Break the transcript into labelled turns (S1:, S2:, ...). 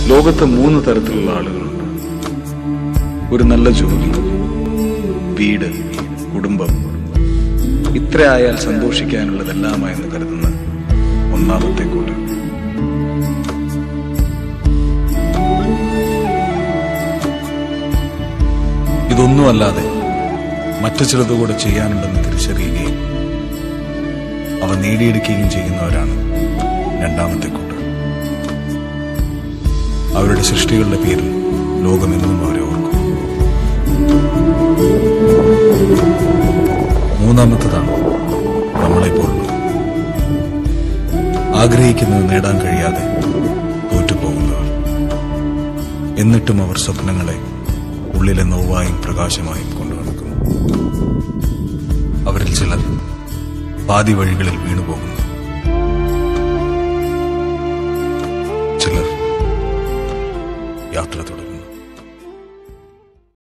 S1: ലോകത്ത് മൂന്ന് തരത്തിലുള്ള ആളുകളുണ്ട് ഒരു നല്ല ജോലി വീട് കുടുംബം ഇത്ര ആയാൽ സന്തോഷിക്കാനുള്ളതെല്ലാമായെന്ന് കരുതുന്ന ഒന്നാമത്തെ കൂട്ടം ഇതൊന്നുമല്ലാതെ മറ്റു ചിലതുകൂടെ ചെയ്യാനുണ്ടെന്ന് തിരിച്ചറിയുകയും അവ നേടിയെടുക്കുകയും ചെയ്യുന്നവരാണ് രണ്ടാമത്തെ കൂട്ടർ അവരുടെ സൃഷ്ടികളുടെ പേരിൽ ലോകമെന്നും അവരെ ഓർക്കും മൂന്നാമത്തതാണ് നമ്മളെപ്പോലുള്ളത് ആഗ്രഹിക്കുന്നത് നേടാൻ കഴിയാതെ തോറ്റുപോകുന്നവർ എന്നിട്ടും അവർ സ്വപ്നങ്ങളെ ഉള്ളിലെ നോവായും പ്രകാശമായും കൊണ്ടു നടക്കുന്നു അവരിൽ ചിലർ പാതി വഴികളിൽ വീണുപോകുന്നു ചിലർ യാത്ര തുടരുന്നു